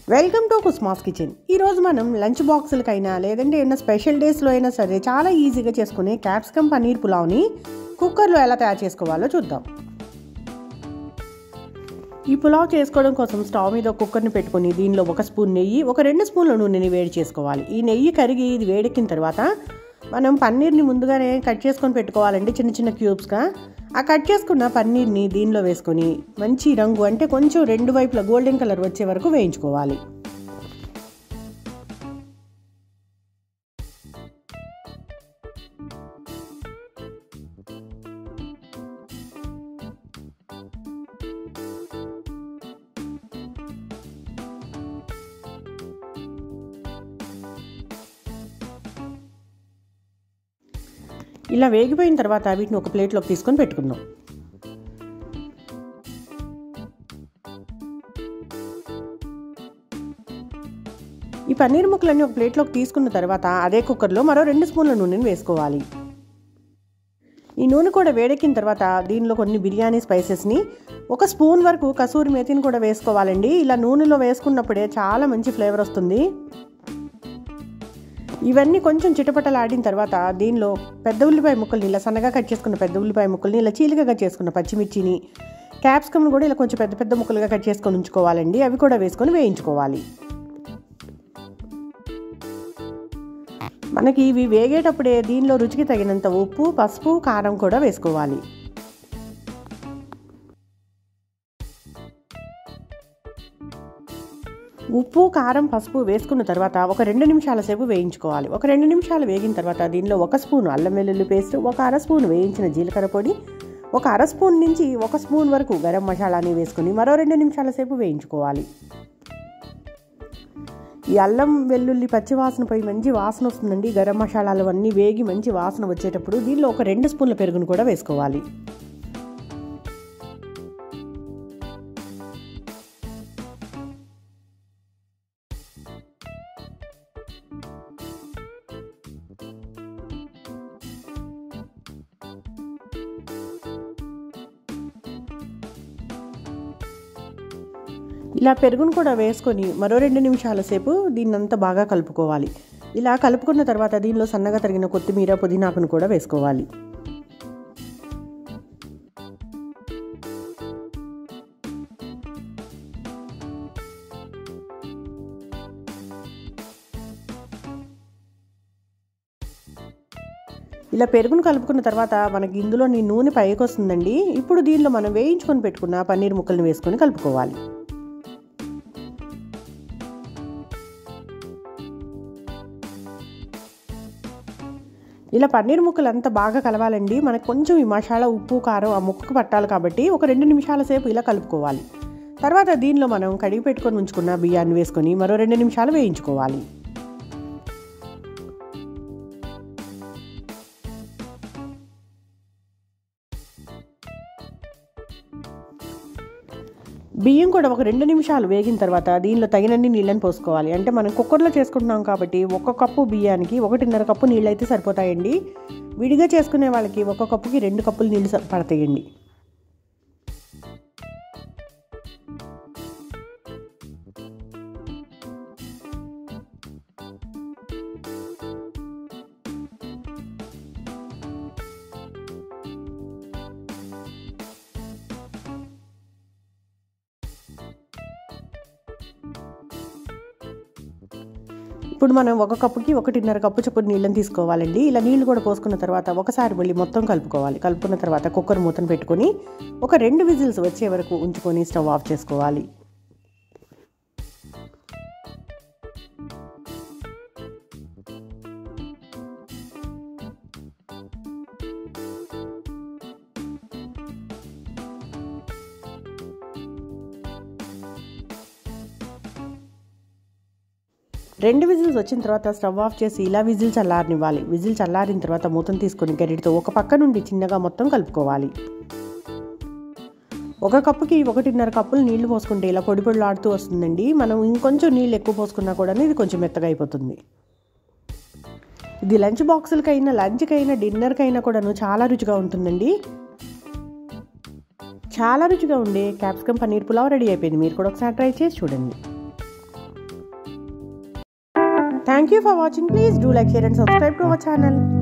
welcome to కుస్మాస్ kitchen ఈరోజు మనం lunch బాక్సులకైనా లేదంటే ఏమైనా స్పెషల్ డేస్లో అయినా సరే చాలా ఈజీగా చేసుకునే క్యాప్సికమ్ పన్నీర్ పులావ్ని కుక్కర్లో ఎలా తయారు చేసుకోవాలో చూద్దాం ఈ పులావ్ చేసుకోవడం కోసం స్టవ్ మీద ఒక కుక్కర్ని పెట్టుకొని దీనిలో ఒక స్పూన్ నెయ్యి ఒక రెండు స్పూన్ల నూనెని వేడి చేసుకోవాలి ఈ నెయ్యి కరిగి ఇది వేడెక్కిన తర్వాత మనం పన్నీర్ని ముందుగానే కట్ చేసుకొని పెట్టుకోవాలండి చిన్న చిన్న క్యూబ్స్గా ఆ కట్ చేసుకున్న పన్నీర్ని దీనిలో వేసుకొని మంచి రంగు అంటే కొంచెం రెండు వైపులా గోల్డెన్ కలర్ వచ్చే వరకు వేయించుకోవాలి ఇలా వేగిపోయిన తర్వాత వీటిని ఒక ప్లేట్లోకి తీసుకొని పెట్టుకుందాం ఈ పన్నీర్ ముక్కలన్నీ ఒక ప్లేట్లోకి తీసుకున్న తర్వాత అదే కుక్కర్లో మరో రెండు స్పూన్ల నూనెని వేసుకోవాలి ఈ నూనె కూడా వేడెక్కిన తర్వాత దీనిలో కొన్ని బిర్యానీ స్పైసెస్ని ఒక స్పూన్ వరకు కసూరి మేతిని కూడా వేసుకోవాలండి ఇలా నూనెలో వేసుకున్నప్పుడే చాలా మంచి ఫ్లేవర్ వస్తుంది ఇవన్నీ కొంచెం చిటపటలాడిన తర్వాత దీనిలో పెద్ద ఉల్లిపాయ ముక్కల్ని ఇలా సన్నగా కట్ చేసుకున్న పెద్ద ఉల్లిపాయ ముక్కల్ని ఇలా చీలికగా కట్ చేసుకున్న పచ్చిమిర్చిని క్యాప్సికమ్ని కూడా ఇలా కొంచెం పెద్ద పెద్ద ముక్కలుగా కట్ చేసుకొని ఉంచుకోవాలండి అవి కూడా వేసుకొని వేయించుకోవాలి మనకి ఇవి వేగేటప్పుడే దీనిలో రుచికి తగినంత ఉప్పు పసుపు కారం కూడా వేసుకోవాలి ఉప్పు కారం పసుపు వేసుకున్న తర్వాత ఒక రెండు నిమిషాల సేపు వేయించుకోవాలి ఒక రెండు నిమిషాలు వేగిన తర్వాత దీనిలో ఒక స్పూన్ అల్లం వెల్లుల్లి పేస్ట్ ఒక అర స్పూన్ వేయించిన జీలకర్ర పొడి ఒక అర స్పూన్ నుంచి ఒక స్పూన్ వరకు గరం మసాలాని వేసుకొని మరో రెండు నిమిషాల సేపు వేయించుకోవాలి ఈ అల్లం వెల్లుల్లి పచ్చి వాసన పోయి మంచి వాసన వస్తుందండి గరం మసాలాలు అన్నీ వేగి మంచి వాసన వచ్చేటప్పుడు దీనిలో ఒక రెండు స్పూన్ల పెరుగును కూడా వేసుకోవాలి ఇలా పెరుగును కూడా వేసుకొని మరో రెండు నిమిషాల సేపు దీన్నంతా బాగా కలుపుకోవాలి ఇలా కలుపుకున్న తర్వాత దీనిలో సన్నగా తరిగిన కొత్తిమీర పుదీనాకును కూడా వేసుకోవాలి ఇలా పెరుగును కలుపుకున్న తర్వాత మనకి ఇందులో నీ నూనె పైకి వస్తుందండి ఇప్పుడు దీనిలో మనం వేయించుకొని పెట్టుకున్న పన్నీర్ ముక్కల్ని వేసుకొని కలుపుకోవాలి ఇలా పన్నీర్ ముక్కలు అంతా బాగా కలవాలండి మనకు కొంచెం ఈ మసాలా ఉప్పు కారం ఆ ముక్కకు పట్టాలి కాబట్టి ఒక రెండు నిమిషాల సేపు ఇలా కలుపుకోవాలి తర్వాత దీనిలో మనం కడిగి పెట్టుకొని ఉంచుకున్న బియ్యాన్ని వేసుకొని మరో రెండు నిమిషాలు వేయించుకోవాలి బియ్యం కూడా ఒక రెండు నిమిషాలు వేగిన తర్వాత దీనిలో తగినన్ని నీళ్ళని పోసుకోవాలి అంటే మనం కుక్కర్లో చేసుకుంటున్నాం కాబట్టి ఒక కప్పు బియ్యానికి ఒకటిన్నర కప్పు నీళ్ళు అయితే సరిపోతాయండి విడిగా చేసుకునే వాళ్ళకి ఒక కప్పుకి రెండు కప్పులు నీళ్ళు పడతాయండి ఇప్పుడు మనం ఒక కప్పుకి ఒకటిన్నర కప్పు చొప్పున నీళ్ళని తీసుకోవాలండి ఇలా నీళ్లు కూడా పోసుకున్న తర్వాత ఒకసారి మళ్ళీ మొత్తం కలుపుకోవాలి కలుపుకున్న తర్వాత కుక్కర్ మూతను పెట్టుకొని ఒక రెండు విజిల్స్ వచ్చే వరకు ఉంచుకొని స్టవ్ ఆఫ్ చేసుకోవాలి రెండు విజిల్స్ వచ్చిన తర్వాత స్టవ్ ఆఫ్ చేసి ఇలా విజిల్ చల్లారనివ్వాలి విజిల్ చల్లారిన తర్వాత మూతను తీసుకొని గరిటితో ఒక పక్క నుండి చిన్నగా మొత్తం కలుపుకోవాలి ఒక కప్పుకి ఒకటిన్నర కప్పులు నీళ్లు పోసుకుంటే ఇలా పొడి పొడిలాడుతూ వస్తుందండి మనం ఇంకొంచెం నీళ్ళు ఎక్కువ పోసుకున్నా కూడా ఇది కొంచెం మెత్తగా అయిపోతుంది ఇది లంచ్ బాక్సులకైనా లంచ్కైనా డిన్నర్కైనా కూడాను చాలా రుచిగా ఉంటుందండి చాలా రుచిగా ఉండే క్యాప్సికమ్ పన్నీర్ పులావ్ రెడీ అయిపోయింది మీరు కూడా ఒకసారి ట్రై చేసి చూడండి thank you for watching please do like share and subscribe to our channel